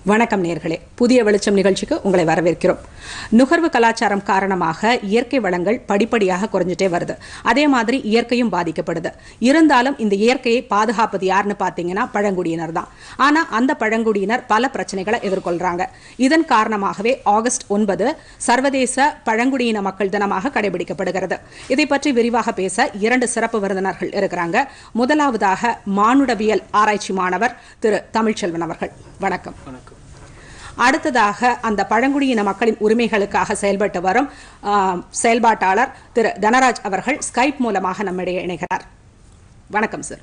வணக்கம் நேர்களே புதிய வெளிச்சம் நிகழ்ச்சிக்கு உங்களை வரவேற்கிறோம் நுகர்வு கலாச்சாரம் காரணமாக இயற்கை வளங்கள் படிப்படியாக குறைஞ்சிட்டே வருது அதே மாதிரி இயற்கையும் பாதிக்கப்படுது இருந்தாலும் இந்த இயற்கையை பாதுகாப்பது யாருன்னு பார்த்தீங்கன்னா பழங்குடியினர் தான் ஆனா அந்த பழங்குடியினர் பல பிரச்சனைகளை எதிர்கொள்றாங்க இதன் காரணமாகவே ஆகஸ்ட் ஒன்பது சர்வதேச பழங்குடியின மக்கள் தினமாக கடைபிடிக்கப்படுகிறது இதை பற்றி விரிவாக பேச இரண்டு சிறப்பு விருந்தினர்கள் இருக்கிறாங்க முதலாவதாக மானுடவியல் ஆராய்ச்சி மாணவர் திரு தமிழ்ச்செல்வன் அவர்கள் வணக்கம் அடுத்ததாக அந்த பழங்குடியின மக்களின் உரிமைகளுக்காக செயல்பட்டு வரும் ஆ, செயல்பாட்டாளர் திரு தனராஜ் அவர்கள் ஸ்கைப் மூலமாக நம்மிடையே இணைகிறார் வணக்கம் சார்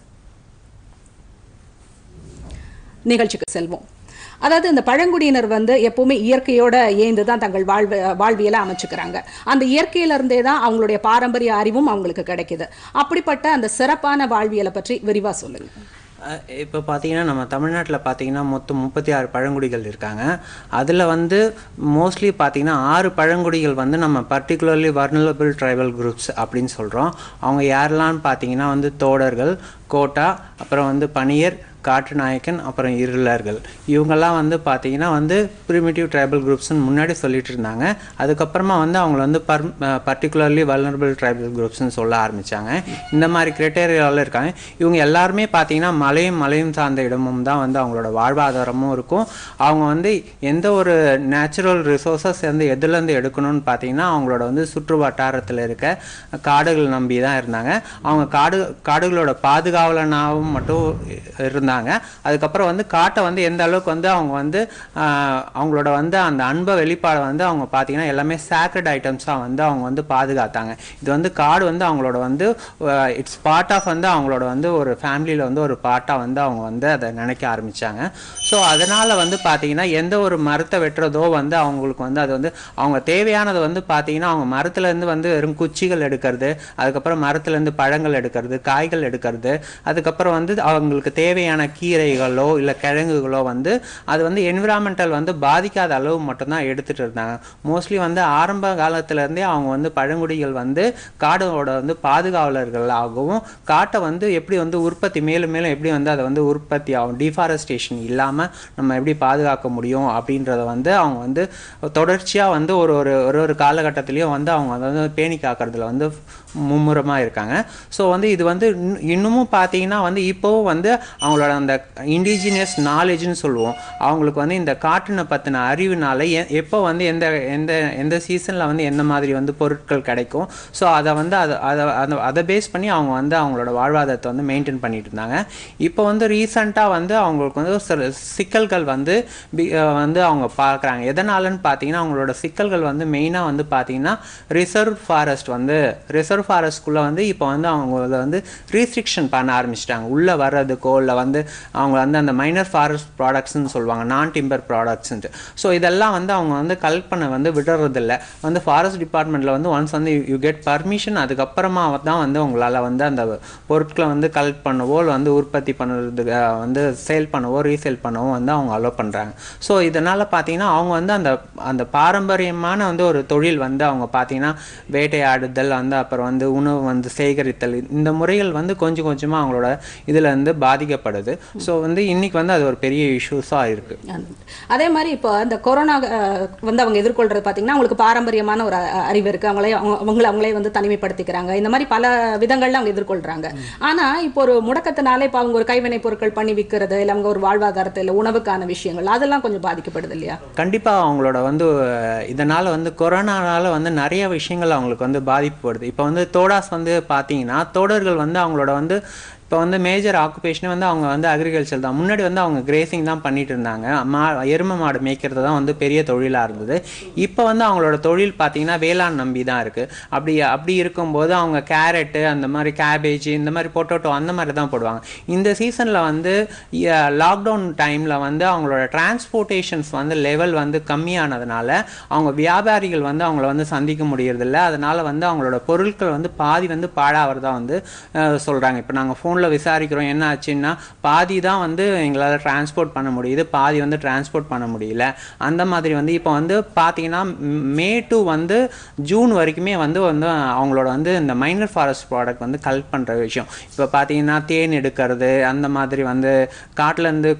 நிகழ்ச்சிக்கு செல்வோம் அதாவது இந்த பழங்குடியினர் வந்து எப்பவுமே இயற்கையோட ஏந்து தான் தங்கள் வாழ்வு வாழ்வியலை அமைச்சுக்கிறாங்க அந்த இயற்கையில இருந்தே தான் அவங்களுடைய பாரம்பரிய அறிவும் அவங்களுக்கு கிடைக்குது அப்படிப்பட்ட அந்த சிறப்பான வாழ்வியலை பற்றி விரிவா சொல்லுங்க இப்போ பார்த்தீங்கன்னா நம்ம தமிழ்நாட்டில் பார்த்தீங்கன்னா மொத்தம் முப்பத்தி ஆறு பழங்குடிகள் இருக்காங்க அதில் வந்து மோஸ்ட்லி பார்த்தீங்கன்னா ஆறு பழங்குடிகள் வந்து நம்ம பர்டிகுலர்லி வர்னலபிள் ட்ரைபல் குரூப்ஸ் அப்படின்னு சொல்கிறோம் அவங்க யாரெல்லாம்னு பார்த்தீங்கன்னா வந்து தோடர்கள் கோட்டா அப்புறம் வந்து பனியர் காட்டுநாயக்கன் அப்புறம் இருளர்கள் இவங்கெல்லாம் வந்து பார்த்தீங்கன்னா வந்து ப்ரிமிட்டிவ் ட்ரைபல் குரூப்ஸ்னு முன்னாடி சொல்லிட்டு இருந்தாங்க அதுக்கப்புறமா வந்து அவங்கள வந்து பர் பர்டிகுலர்லி வல்னரபிள் ட்ரைபல் குரூப்ஸ்னு சொல்ல ஆரம்பித்தாங்க இந்த மாதிரி கிரைட்டேரியாவில் இருக்காங்க இவங்க எல்லாருமே பார்த்தீங்கன்னா மலையும் மலையும் சார்ந்த இடமும் தான் வந்து அவங்களோட வாழ்வாதாரமும் இருக்கும் அவங்க வந்து எந்த ஒரு நேச்சுரல் ரிசோர்ஸஸ் வந்து எதுலேருந்து எடுக்கணும்னு பார்த்தீங்கன்னா அவங்களோட வந்து சுற்று வட்டாரத்தில் இருக்க காடுகள் நம்பி தான் இருந்தாங்க அவங்க காடு காடுகளோட பாதுகாவலனாகவும் மட்டும் இருந்தாங்க அதுக்கப்புறம் வந்து காட்டை வந்து எந்த அளவுக்கு வந்து அவங்க வந்து ஆஹ், அவங்களோட வந்து அந்த அன்பை வெளிப்பாடை வந்து அவங்க பார்த்தீங்கன்னா எல்லாமே சேக்ரட் ஐட்டம்ஸாக வந்து அவங்க வந்து பாதுகாத்தாங்க இது வந்து காடு வந்து அவங்களோட வந்து இட்ஸ் பார்ட் ஆஃப் வந்து அவங்களோட வந்து ஒரு ஃபேமிலியில் வந்து ஒரு பார்ட்டாக வந்து அவங்க வந்து அதை நினைக்க ஆரம்பிச்சாங்க ஸோ அதனால் வந்து பார்த்தீங்கன்னா எந்த ஒரு மரத்தை வெட்டுறதோ வந்து அவங்களுக்கு வந்து அது வந்து அவங்க தேவையானது வந்து பார்த்தீங்கன்னா அவங்க மரத்துலேருந்து வந்து வெறும் குச்சிகள் எடுக்கிறது அதுக்கப்புறம் மரத்துலேருந்து பழங்கள் எடுக்கிறது காய்கள் எடுக்கிறது அதுக்கப்புறம் வந்து அவங்களுக்கு தேவையான கீரைகளோ இல்லை கிழங்குகளோ வந்து அது வந்து என்விரான்மெண்டல் வந்து பாதிக்காத அளவு மட்டும்தான் எடுத்துகிட்டு இருந்தாங்க மோஸ்ட்லி வந்து ஆரம்ப காலத்துலேருந்தே அவங்க வந்து பழங்குடிகள் வந்து காடோட வந்து பாதுகாவலர்களாகவும் காட்டை வந்து எப்படி வந்து உற்பத்தி மேலும் மேலும் எப்படி வந்து அதை வந்து உற்பத்தி ஆகும் டிஃபாரஸ்டேஷன் இல்லாமல் நம்ம எப்படி பாதுகாக்க முடியும் அப்படின்றத வந்து அவங்க வந்து தொடர்ச்சியாக வந்து ஒரு ஒரு ஒரு ஒரு காலகட்டத்திலையும் வந்து அவங்க அதை வந்து பேணி காக்கிறதுல வந்து மும்முரமாக இருக்காங்க ஸோ வந்து இது வந்து இன்னும் இன்னமும் பார்த்தீங்கன்னா வந்து இப்போவும் வந்து அவங்களோட அந்த இண்டிஜினியஸ் நாலேஜ்னு சொல்லுவோம் அவங்களுக்கு வந்து இந்த காற்றினை பற்றின அறிவுனால எ- எப்போ வந்து எந்த எந்த எந்த சீசனில் வந்து எந்த மாதிரி வந்து பொருட்கள் கிடைக்கும் ஸோ அதை வந்து அதை அதை அதை அதை பேஸ் பண்ணி அவங்க வந்து அவங்களோட வாழ்வாதாரத்தை வந்து மெயின்டைன் பண்ணிட்டு இருந்தாங்க இப்போ வந்து ரீசண்டாக வந்து அவங்களுக்கு வந்து சில சிக்கல்கள் வந்து பி- அஹ் வந்து அவங்க பார்க்குறாங்க எதனாலன்னு பார்த்தீங்கன்னா அவங்களோட சிக்கல்கள் வந்து மெயினாக வந்து பார்த்தீங்கன்னா ரிசர்வ் ஃபாரஸ்ட் வந்து ரிசர்வ் ஃபாரஸ்ட்குள்ளே வந்து இப்போ வந்து அவங்க அதை வந்து ரீஸ்ட்ரிக்ஷன் பண்ண ஆரம்பிச்சிட்டாங்க உள்ளே வர்றதுக்கோ இல்லை வந்து அவங்க வந்து அந்த மைனர் ஃபாரஸ்ட் ப்ராடக்ட்ஸ்னு சொல்லுவாங்க நான் டிம்பர் ப்ராடக்ட்ஸ்ன்ட்டு ஸோ இதெல்லாம் வந்து அவங்க வந்து கலெக்ட் பண்ண வந்து விடுறதில்ல வந்து ஃபாரஸ்ட் டிபார்ட்மெண்ட்டில் வந்து ஒன்ஸ் வந்து யூ கெட் பர்மிஷன் அதுக்கப்புறமா தான் வந்து உங்களால் வந்து அந்த பொருட்களை வந்து கலெக்ட் பண்ணவோ இல்லை வந்து உற்பத்தி பண்ணுறதுக்கு அஹ், வந்து சேல் பண்ணவோ ரீசேல் பண்ணவோ வந்து அவங்க அலோவ் பண்ணுறாங்க ஸோ இதனால் பார்த்தீங்கன்னா அவங்க வந்து அந்த அந்த பாரம்பரியமான வந்து ஒரு தொழில் வந்து அவங்க பார்த்தீங்கன்னா வேட்டையாடுதல் வந்து அப்புறம் வந்து உணவு வந்து சேகரித்தல் இந்த முறைகள் வந்து கொஞ்சம் கொஞ்சமாக அவங்களோட இதில் வந்து பாதிக்கப்படுது ஸோ வந்து இன்னைக்கு வந்து அது ஒரு பெரிய இஷ்யூஸாக இருக்குது அதே மாதிரி இப்போ இந்த கொரோனா அஹ், வந்து அவங்க எதிர்கொள்றது பார்த்தீங்கன்னா அவங்களுக்கு பாரம்பரியமான ஒரு அஹ், அறிவு இருக்கு அவங்களே அவங்க- அவங்கள அவங்களே வந்து தனிமைப்படுத்திக்கிறாங்க இந்த மாதிரி பல விதங்கள்ல அவங்க எதிர்கொள்றாங்க ஆனா இப்போ ஒரு முடக்கத்தினால இப்போ அவங்க ஒரு கைவினை பொருட்கள் பண்ணி விற்கிறது இல்லை அவங்க ஒரு வாழ்வாதாரத்தை இல்லை உணவுக்கான விஷயங்கள் அதெல்லாம் கொஞ்சம் பாதிக்கப்படுது இல்லையா கண்டிப்பாக அவங்களோட வந்து அஹ், இதனால் வந்து கொரோனானால வந்து நிறைய விஷயங்கள் அவங்களுக்கு வந்து பாதிப்பு வருது இப்போ வந்து தோடாஸ் வந்து பார்த்தீங்கன்னா தோடர்கள் வந்து அவங்களோட வந்து இப்போ வந்து மேஜர் ஆக்குபேஷனே வந்து அவங்க வந்து அக்ரிகல்ச்சர் தான் முன்னாடி வந்து அவங்க கிரேசிங் தான் பண்ணிட்டு இருந்தாங்க மா எருமை மாடு மேய்க்கிறது தான் வந்து பெரிய தொழிலாக இருந்தது இப்போ வந்து அவங்களோட தொழில் பார்த்தீங்கன்னா வேளாண் நம்பி தான் இருக்குது அப்படி அப்படி இருக்கும்போது அவங்க கேரட்டு அந்த மாதிரி கேபேஜ் இந்த மாதிரி பொட்டோட்டோ அந்த மாதிரி தான் போடுவாங்க இந்த சீசனில் வந்து லாக்டவுன் டைமில் வந்து அவங்களோட டிரான்ஸ்போர்ட்டேஷன்ஸ் வந்து லெவல் வந்து கம்மியானதுனால அவங்க வியாபாரிகள் வந்து அவங்கள வந்து சந்திக்க முடியறதில்ல அதனால வந்து அவங்களோட பொருட்கள் வந்து பாதி வந்து பாழாகிறதா வந்து சொல்கிறாங்க இப்போ நாங்கள் ஃபோனில் விசாரிக்கிறோம் என்ன ஆச்சுன்னா பாதி தான் வந்து எங்களால் டிரான்ஸ்போர்ட் பண்ண முடியுது பாதி வந்து டிரான்ஸ்போர்ட் பண்ண முடியல அந்த மாதிரி வந்து இப்போ வந்து பார்த்தீங்கன்னா மே டு வந்து ஜூன் வரைக்குமே வந்து வந்து அவங்களோட வந்து இந்த மைனர் ஃபாரஸ்ட் ப்ராடக்ட் வந்து கலெக்ட் பண்ணுற விஷயம் இப்போ பார்த்தீங்கன்னா தேன் எடுக்கிறது அந்த மாதிரி வந்து காட்டுலேருந்து குடி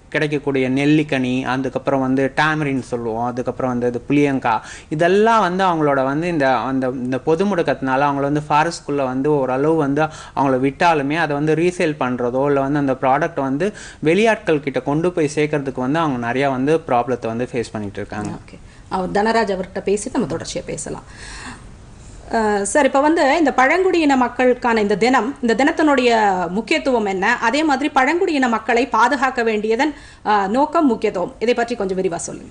கிடைக்கக்கூடிய நெல்லிக்கனி அதுக்கப்புறம் வந்து டேமரின் சொல்லுவோம் அதுக்கப்புறம் வந்து இது புளியங்காய் இதெல்லாம் வந்து அவங்களோட வந்து இந்த அந்த இந்த பொது முடக்கத்தினால அவங்கள வந்து ஃபாரஸ்ட்குள்ளே வந்து ஓரளவு வந்து அவங்கள விட்டாலுமே அதை வந்து ரீசேல் பண்ணுறதோ இல்லை வந்து அந்த ப்ராடக்ட் வந்து வெளியாட்கள் கிட்ட கொண்டு போய் சேர்க்கறதுக்கு வந்து அவங்க நிறையா வந்து ப்ராப்ளத்தை வந்து ஃபேஸ் பண்ணிட்டு இருக்காங்க ஓகே அவர் தனராஜ் அவர்கிட்ட பேசி நம்ம தொடர்ச்சியாக பேசலாம் அஹ் சார் இப்போ வந்து இந்த பழங்குடியின மக்களுக்கான இந்த தினம் இந்த தினத்தினுடைய முக்கியத்துவம் என்ன அதே மாதிரி பழங்குடியின மக்களை பாதுகாக்க வேண்டியதன் அஹ், நோக்கம் முக்கியத்துவம் இதை பற்றி கொஞ்சம் விரிவாக சொல்லுங்க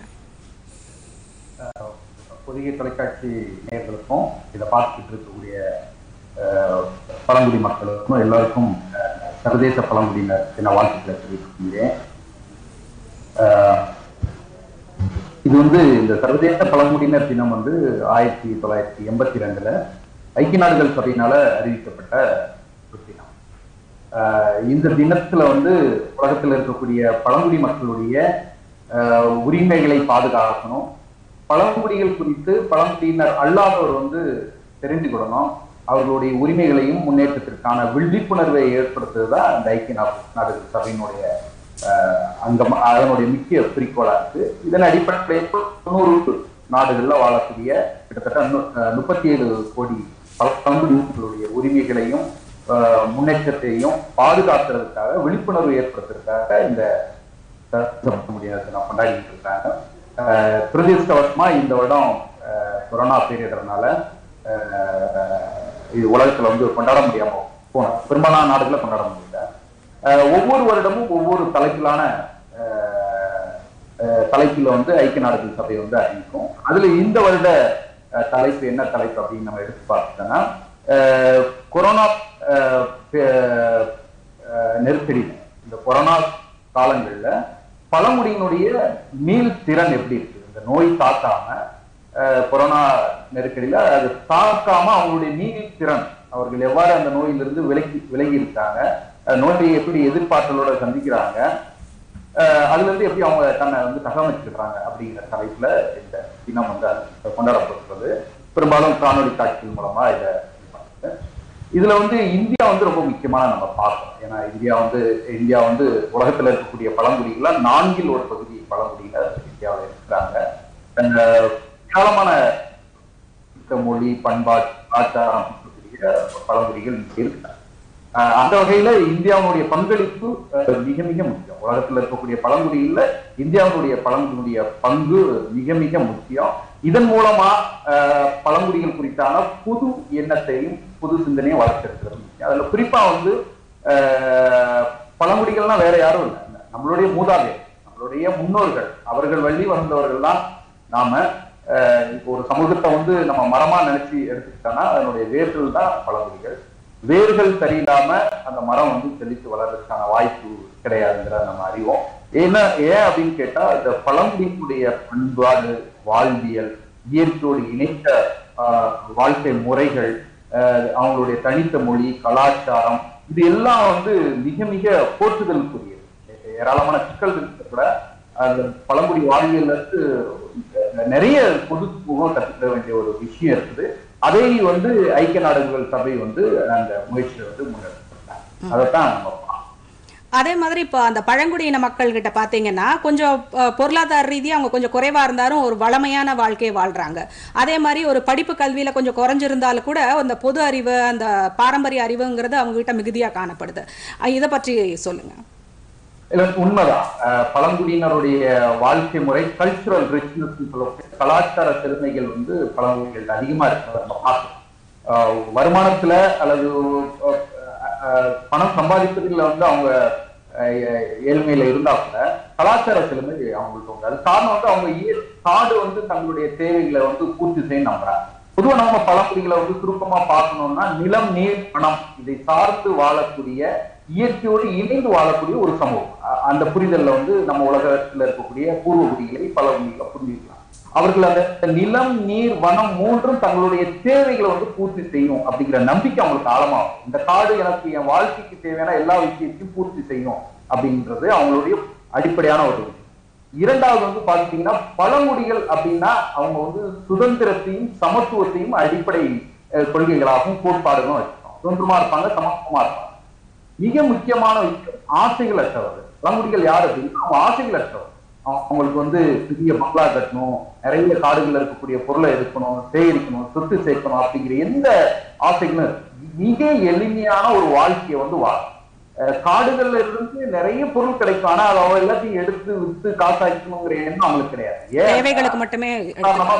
புதிய தொலைக்காட்சி நேயர்களுக்கும் இதை பார்த்துக்கிட்டு இருக்கக்கூடிய அஹ், பழங்குடி மக்களுக்கும் எல்லாருக்கும் அஹ், சர்வதேச பழங்குடியினர் தின வாழ்த்துக்களை தெரிவிக்கிறேன் அஹ், இது வந்து இந்த சர்வதேச பழங்குடியினர் தினம் வந்து ஆயிரத்தி தொள்ளாயிரத்தி எண்பத்தி ரெண்டுல ஐக்கிய நாடுகள் சபையினால அறிவிக்கப்பட்ட ஒரு தினம் ஆஹ் இந்த தினத்துல வந்து உலகத்துல இருக்கக்கூடிய பழங்குடி மக்களுடைய ஆஹ் உரிமைகளை பாதுகாக்கணும் பழங்குடிகள் குறித்து பழங்குடியினர் அல்லாதவர் வந்து தெரிஞ்சுக்கிடணும் அவர்களுடைய உரிமைகளையும் முன்னேற்றத்திற்கான விழிப்புணர்வை ஏற்படுத்துறது தான் இந்த ஐக்கிய நா- நாடுகள் சபையினுடைய ஆஹ் அங்கம் அதனுடைய முக்கிய குறிக்கோளா இருக்கு இதன் அடிப்படையில் தொண்ணூறு நாடுகள்ல வாழக்கூடிய கிட்டத்தட்ட நு- ஆஹ் முப்பத்தி ஏழு கோடி பழங்குடி மக்களுடைய உரிமைகளையும் ஆஹ் முன்னேற்றத்தையும் பாதுகாக்கிறதுக்காக விழிப்புணர்வு ஏற்படுத்துறதுக்காக இந்த முடியாது நான் கொண்டாடிட்டு இருக்காங்க ஆஹ் துரதிர்ஷ்டவசமா இந்த வருடம் ஆஹ் கொரோனா பீரியட்னால இது உலகத்துல வந்து கொண்டாட முடியாம போன பெரும்பாலான நாடுகளை கொண்டாட முடியல ஆஹ் ஒவ்வொரு வருடமும் ஒவ்வொரு தலைப்பிலான ஆஹ் ஆஹ் தலைப்பில் வந்து ஐக்கிய நாடுகள் சபை வந்து அறிவிக்கும் அதுல இந்த வருட ஆஹ் தலைப்பு என்ன தலைப்பு அப்படின்னு நம்ம எடுத்து பார்த்தோம்னா ஆஹ் கொரோனா ஆஹ் பே- ஆஹ் நெருக்கடி இந்த கொரோனா காலங்கள்ல பழங்குடியினுடைய மீள் திறன் எப்படி இருக்கு இந்த நோய் தாக்காம ஆஹ் கொரோனா நெருக்கடியில அது தாக்காம அவங்களுடைய மீள் திறன் அவர்கள் எவ்வாறு அந்த நோயிலிருந்து விலகி விலகி இருக்காங்க அஹ் நோயை எப்படி எதிர்பார்த்தலோட சந்திக்கிறாங்க அஹ் அதுல இருந்து எப்படி அவங்க தன்னை வந்து தகவமைச்சுக்கிறாங்க அப்படிங்கிற தலைப்புல இந்த தினம் வந்து கொண்டாடப்படுகிறது பெரும்பாலும் காணொலி காட்சிகள் மூலமா இதை இது பண்ணுது. இதுல வந்து இந்தியா வந்து ரொம்ப முக்கியமான நம்ம பார்க்கணும் ஏன்னா இந்தியா வந்து இந்தியா வந்து உலகத்துல இருக்கக்கூடிய பழங்குடிகள நான்கில் ஒரு பகுதி பழங்குடியில இந்தியாவில் இருக்கிறாங்க அஹ் ஏராளமான இருக்க மொழி பண்பாடு கலாச்சாரம் இருக்கக்கூடிய பழங்குடிகள் இங்க இருக்கிறாங்க அஹ் அந்த வகையில இந்தியாவுடைய பங்களிப்பு அஹ், மிக மிக முக்கியம் உலகத்துல இருக்கக்கூடிய பழங்குடியில இந்தியாவுடைய பழங்குடியினுடைய பங்கு மிக மிக முக்கியம் இதன் மூலமா அஹ், பழங்குடிகள் குறித்தான புது எண்ணத்தையும் புது சிந்தனையும் வளர்த்தெடுக்கிறது முக்கியம் அதுல குறிப்பா வந்து அஹ், பழங்குடிகள்னா வேற யாரும் இல்லை நம்மளுடைய மூதாதையர் நம்மளுடைய முன்னோர்கள் அவர்கள் வழி வந்தவர்கள் தான் நாம அஹ், இப்போ ஒரு சமூகத்தை வந்து நம்ம மரமா நினைச்சு எடுத்துக்கிட்டோம்னா அதனுடைய வேர்கள் தான் பழங்குடிகள் வேர்கள் சரியில்லாம அந்த மரம் வந்து செழித்து வளர்றதுக்கான வாய்ப்பு கிடையாதுங்கிற நம்ம அறிவோம் ஏன்னா ஏன் அப்படின்னு கேட்டா இந்த பழங்குடியினுடைய பண்பாடு வாழ்வியல் இயற்கையோடு இணைத்த ஆஹ், வாழ்க்கை முறைகள் ஆஹ், அவங்களுடைய தனித்த மொழி கலாச்சாரம் இது எல்லாம் வந்து மிக மிக போற்றுதலுக்குரியது ஏராளமான சிக்கல்கள் இருந்தா கூட அந்த பழங்குடி வாழ்வியல்ல இருந்து நிறைய பொது முகம் கற்றுக்க வேண்டிய ஒரு விஷயம் இருக்குது அதை வந்து ஐக்கிய நாடுகள் சபை வந்து அந்த முயற்சியை வந்து முன்னெடுத்தாங்க அதைத்தான் நம்ம பார்க்கணும். அதே மாதிரி இப்போ அந்த பழங்குடியின மக்கள் கிட்ட பார்த்தீங்கன்னா கொஞ்சம் அஹ், பொருளாதார ரீதியாக அவங்க கொஞ்சம் குறைவா இருந்தாலும் ஒரு வளமையான வாழ்க்கையை வாழ்றாங்க அதே மாதிரி ஒரு படிப்பு கல்வியில கொஞ்சம் குறைஞ்சிருந்தாலும் கூட அந்த பொது அறிவு அந்த பாரம்பரிய அறிவுங்கிறது அவங்க கிட்ட மிகுதியா காணப்படுது அஹ், இதை பற்றி சொல்லுங்க இல்ல உண்மைதான் அஹ் பழங்குடியினருடைய வாழ்க்கை முறை கல்ச்சுரல் ரிச்னஸ் சொல்லக்கூடிய கலாச்சார திறமைகள் வந்து பழங்குடிகள் அதிகமா இருக்கிறத நம்ம பார்க்கணும் அஹ் வருமானத்துல அல்லது அஹ், அஹ், பணம் சம்பாதிப்பதில் வந்து அவங்க அஹ், ஏழ்மையில இருந்தா கூட கலாச்சார திறமை அவங்களுக்கு உண்டு அது காரணம் வந்து அவங்க இய- காடு வந்து தங்களுடைய தேவைகளை வந்து பூர்த்தி செய்ய நம்புறாங்க பொதுவா நம்ம பழங்குடிகளை வந்து சுருக்கமா பார்க்கணும்னா நிலம் நீர் பணம் இதை சார்ந்து வாழக்கூடிய இயற்கையோடு இணைந்து வாழக்கூடிய ஒரு சமூகம் அ- அந்த புரிதல்ல வந்து நம்ம உலகத்துல இருக்கக்கூடிய பூர்வ குடிகளை பல குடிகளை புரிஞ்சுக்கலாம் அவர்கள் அந்த நிலம் நீர் வனம் மூன்றும் தங்களுடைய தேவைகளை வந்து பூர்த்தி செய்யும் அப்படிங்கிற நம்பிக்கை அவங்களுக்கு ஆழமாகும் இந்த காடு எனக்கு என் வாழ்க்கைக்கு தேவையான எல்லா விஷயத்தையும் பூர்த்தி செய்யும் அப்படின்றது அவங்களுடைய அடிப்படையான ஒரு விஷயம் இரண்டாவது வந்து பாத்தீங்கன்னா பழங்குடிகள் அப்படின்னா அவங்க வந்து சுதந்திரத்தையும் சமத்துவத்தையும் அடிப்படை அஹ், கொள்கைகளாகவும் கோட்பாடுகளும் வச்சுக்கணும் சுதந்திரமா இருப்பாங்க சமத்துவமா இருப்பாங்க மிக முக்கியமான விஷயம் ஆசைகள் அற்றவர்கள் பழங்குடிகள் யார் அப்படின்னா அவங்க ஆசைகள் அற்றவர் அவங்க- அவங்களுக்கு வந்து பெரிய பங்களா கட்டணும் நிறைய காடுகள்ல இருக்கக்கூடிய பொருளை எடுக்கணும் சேகரிக்கணும் சொத்து சேர்க்கணும் அப்படிங்கிற எந்த ஆசைகளும் இருக்கு. மிக எளிமையான ஒரு வாழ்க்கையை வந்து வாழ அஹ் காடுகள்ல இருந்து நிறைய பொருள் கிடைக்கும் ஆனா அதை அவ எல்லாத்தையும் எடுத்து வித்து காசாக்கணுங்கிற எண்ணம் அவங்களுக்கு கிடையாது ஏன் தேவைகளுக்கு மட்டுமே உதாரணமா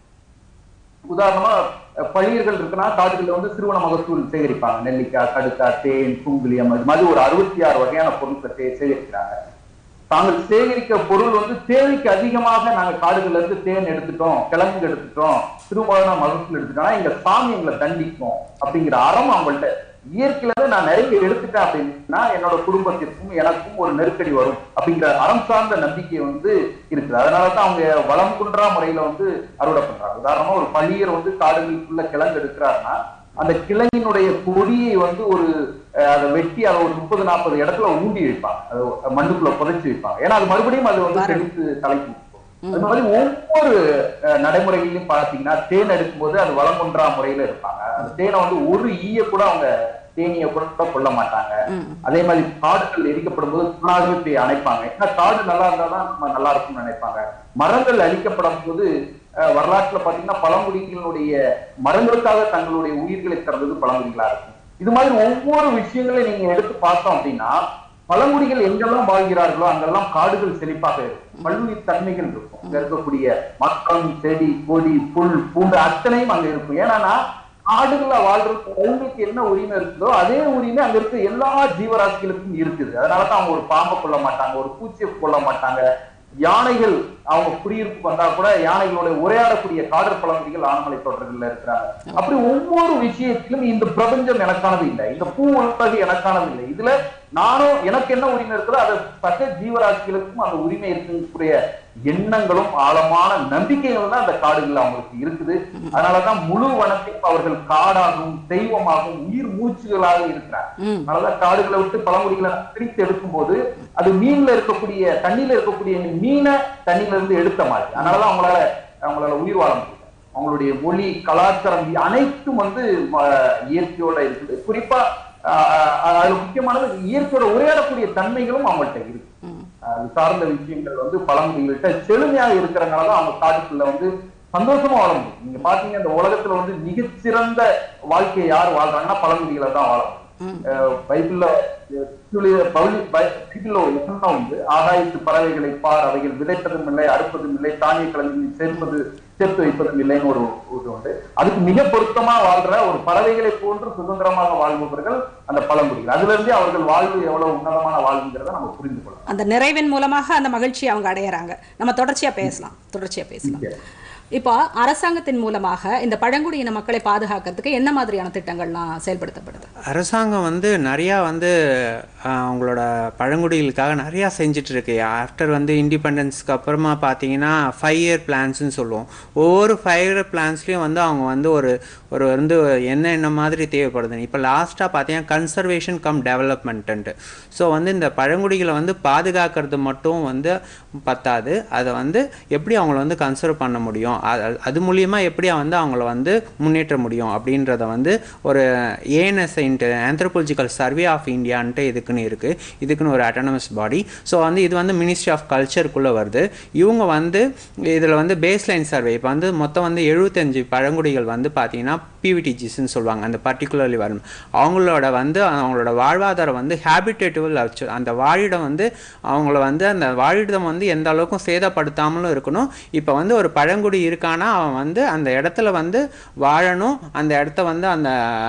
உதாரணமா அஹ், பழியர்கள் இருக்குன்னா காடுகள்ல வந்து சிறுவன மகசூல் சேகரிப்பாங்க நெல்லிக்காய் கடுக்காய் தேன் குங்குளியம் அது மாதிரி ஒரு அறுபத்தி ஆறு வகையான பொருட்களை சே- சேகரிக்கிறாங்க தாங்கள் சேகரிக்க பொருள் வந்து தேவைக்கு அதிகமாக நாங்க காடுகள்ல இருந்து தேன் எடுத்துட்டோம் கிழங்கு எடுத்துட்டோம் சிறுபான மகசூல் எடுத்துட்டோம்னா எங்க சாமி எங்களை தண்டிக்கும் அப்படிங்கிற அறம் அவங்கள்ட்ட இயற்கையில இருந்து நான் நிறைய எடுத்துட்டேன் அப்படின்னா என்னோட குடும்பத்திற்கும் எனக்கும் ஒரு நெருக்கடி வரும் அப்படிங்கிற அறம் சார்ந்த நம்பிக்கை வந்து இருக்குது அதனாலதான் அவங்க வளம் குன்றா முறையில வந்து அறுவடை பண்றாங்க உதாரணமா ஒரு பள்ளியர் வந்து காடுகளுக்குள்ள கிழங்கு எடுக்கிறாருன்னா அந்த கிழங்கினுடைய கொடியை வந்து ஒரு அஹ், அதை வெட்டி அதை ஒரு முப்பது நாற்பது இடத்துல ஊண்டி வைப்பாங்க அது மண்ணுக்குள்ள புதைச்சு வைப்பாங்க ஏன்னா அது மறுபடியும் அது வந்து வரும். செழித்து தலைக்கு அது மாதிரி ஒவ்வொரு அஹ், நடைமுறைகளிலும் பார்த்தீங்கன்னா தேன் எடுக்கும்போது அது வளம் ஒன்றா முறையில இருப்பாங்க அந்த தேனை வந்து ஒரு ஈய கூட அவங்க தேனியை கூட கொள்ள மாட்டாங்க ம். அதே மாதிரி காடுகள் எரிக்கப்படும் போது தானாகவே போய் அணைப்பாங்க ஏன்னா காடு நல்லா இருந்தா தான் நம்ம நல்லா இருக்கும்னு நினைப்பாங்க மரங்கள் அழிக்கப்படும் போது அஹ், வரலாற்றுல பாத்தீங்கன்னா பழங்குடிகளினுடைய மரங்களுக்காக தங்களுடைய உயிர்களை திறந்தது பழங்குடிகளா இருக்கும் இது மாதிரி ஒவ்வொரு விஷயங்களையும் நீங்க எடுத்து பார்த்தோம் அப்படின்னா பழங்குடிகள் எங்கெல்லாம் வாழ்கிறார்களோ அங்கெல்லாம் காடுகள் செழிப்பாக இருக்கும் பல்லுயிர் தன்மைகள் இருக்கும் அங்க இருக்கக்கூடிய மரம் செடி கொடி புல் பூண்டு அத்தனையும் அங்க இருக்கும் ஏன்னா காடுகள்ல வாழ்றதுக்கு அவங்களுக்கு என்ன உரிமை இருக்குதோ அதே உரிமை அங்க இருக்க எல்லா ஜீவராசிகளுக்கும் இருக்குது அதனாலதான் அவங்க ஒரு பாம்பை கொள்ள மாட்டாங்க ஒரு பூச்சியை கொள்ள மாட்டாங்க யானைகள் அவங்க குடியிருப்புக்கு வந்தா கூட யானைகளோட உரையாடக்கூடிய காடர் பழங்குடிகள் ஆனமலை தொடர்கள்ல இருக்கிறாங்க அப்படி ஒவ்வொரு விஷயத்திலும் இந்த பிரபஞ்சம் எனக்கானது இல்லை இந்த பூ உலகு எனக்கானது இல்லை இதுல நானும் எனக்கு என்ன உரிமை இருக்குதோ அது சக ஜீவராசிகளுக்கும் அந்த உரிமை இருக்கக்கூடிய எண்ணங்களும் ஆழமான நம்பிக்கைகள் தான் அந்த காடுகள் அவங்களுக்கு இருக்குது அதனாலதான் முழு வனத்தையும் அவர்கள் காடாகவும் தெய்வமாகவும் உயிர் மூச்சுகளாக இருக்கிறார் ம் அதனாலதான் காடுகளை விட்டு பழங்குடிகளை பிரித்து எடுக்கும் போது அது மீன்ல இருக்கக்கூடிய தண்ணியில இருக்கக்கூடிய மீனை தண்ணியில இருந்து எடுத்த மாதிரி அதனாலதான் அவங்களால அவங்களால உயிர் வாழ முடியல அவங்களுடைய மொழி கலாச்சாரம் இது அனைத்தும் வந்து ம- இயற்கையோட இருக்குது குறிப்பா ஆஹ், அதுல முக்கியமானது இயற்கையோட உரையாடக்கூடிய தன்மைகளும் அவங்கள்ட்ட இருக்கு ம் அது சார்ந்த விஷயங்கள் வந்து பழங்குடிகள்கிட்ட செழுமையாக இருக்கிறனால தான் அவங்க காட்டுக்குள்ள வந்து சந்தோஷமா வாழ முடியும் நீங்க பாத்தீங்க இந்த உலகத்துல வந்து மிகச்சிறந்த வாழ்க்கையை யார் வாழ்றாங்கன்னா பழங்குடிகளை தான் வாழ முடியும் ம். அஹ் பைபிள்ல அஹ் பைபிள்ல பவுல்- பை- பைபிள்ல ஒரு வசனம் உண்டு ஆகாயத்து பறவைகளை பார் அவைகள் விதைப்பதும் இல்லை அறுப்பதும் இல்லை தானிய கிழங்கில் சேர்ப்பது சேர்த்து வைப்பதும் இல்லைன்னு ஒரு இது உண்டு அதுக்கு மிக பொருத்தமா வாழ்ற ஒரு பறவைகளை போன்று சுதந்திரமாக வாழ்பவர்கள் அந்த பழங்குடிகள் அதுல இருந்தே அவர்கள் வாழ்வு எவ்வளவு உன்னதமான வாழ்வுங்கிறத நம்ம புரிந்து கொள்ளலாம் அந்த நிறைவின் மூலமாக அந்த மகிழ்ச்சியை அவங்க அடையறாங்க நம்ம தொடர்ச்சியா பேசலாம் தொடர்ச்சியா பேசலாம் இப்போ அரசாங்கத்தின் மூலமாக இந்த பழங்குடியின மக்களை பாதுகாக்கிறதுக்கு என்ன மாதிரியான திட்டங்கள்லாம் செயல்படுத்தப்படுது அரசாங்கம் வந்து நிறையா வந்து ஆஹ், அவங்களோட பழங்குடிகளுக்காக நிறையா செஞ்சுட்டு இருக்கு ஆஃப்டர் வந்து இண்டிபெண்டன்ஸ்க்கு அப்புறமா பார்த்தீங்கன்னா ஃபைவ் இயர் பிளான்ஸ்னு சொல்லுவோம் ஒவ்வொரு ஃபைவ் இயர் பிளான்ஸ்லேயும் வந்து அவங்க வந்து ஒரு ஒரு வந்து என்ன என்ன மாதிரி தேவைப்படுது இப்போ லாஸ்ட்டாக பார்த்தீங்கன்னா கன்சர்வேஷன் கம் டெவலப்மெண்ட்டு ஸோ வந்து இந்த பழங்குடிகளை வந்து பாதுகாக்கிறது மட்டும் வந்து பத்தாது அதை வந்து எப்படி அவங்கள வந்து கன்சர்வ் பண்ண முடியும் அது- அது மூலியமா எப்படி வந்து அவங்கள வந்து முன்னேற்ற முடியும் அப்படின்றத வந்து ஒரு ஏஎன்எஸ் ஆந்த்ரோபாலஜிக்கல் சர்வே ஆஃப் இந்தியான்ட்டு இதுக்குன்னு இருக்குது இதுக்குன்னு ஒரு அட்டானமஸ் பாடி ஸோ வந்து இது வந்து மினிஸ்ட்ரி ஆஃப் கல்ச்சருக்குள்ளே வருது இவங்க வந்து இதில் வந்து பேஸ்லைன் சர்வே இப்போ வந்து மொத்தம் வந்து எழுபத்தஞ்சு பழங்குடிகள் வந்து பார்த்தீங்கன்னா பிவிடிஜிஸ்ன்னு சொல்லுவாங்க அந்த பர்டிகுலர்லி வரும் அவங்களோட வந்து அவங்களோட வாழ்வாதாரம் வந்து ஹேபிடேட்டிவ் வச்சு அந்த வாழிடம் வந்து அவங்கள வந்து அந்த வாழிடம் வந்து எந்த அளவுக்கும் சேதப்படுத்தாமலும் இருக்கணும் இப்போ வந்து ஒரு பழங்குடி இருக்கானா அவன் வந்து அந்த இடத்துல வந்து வாழணும் அந்த இடத்த வந்து அந்த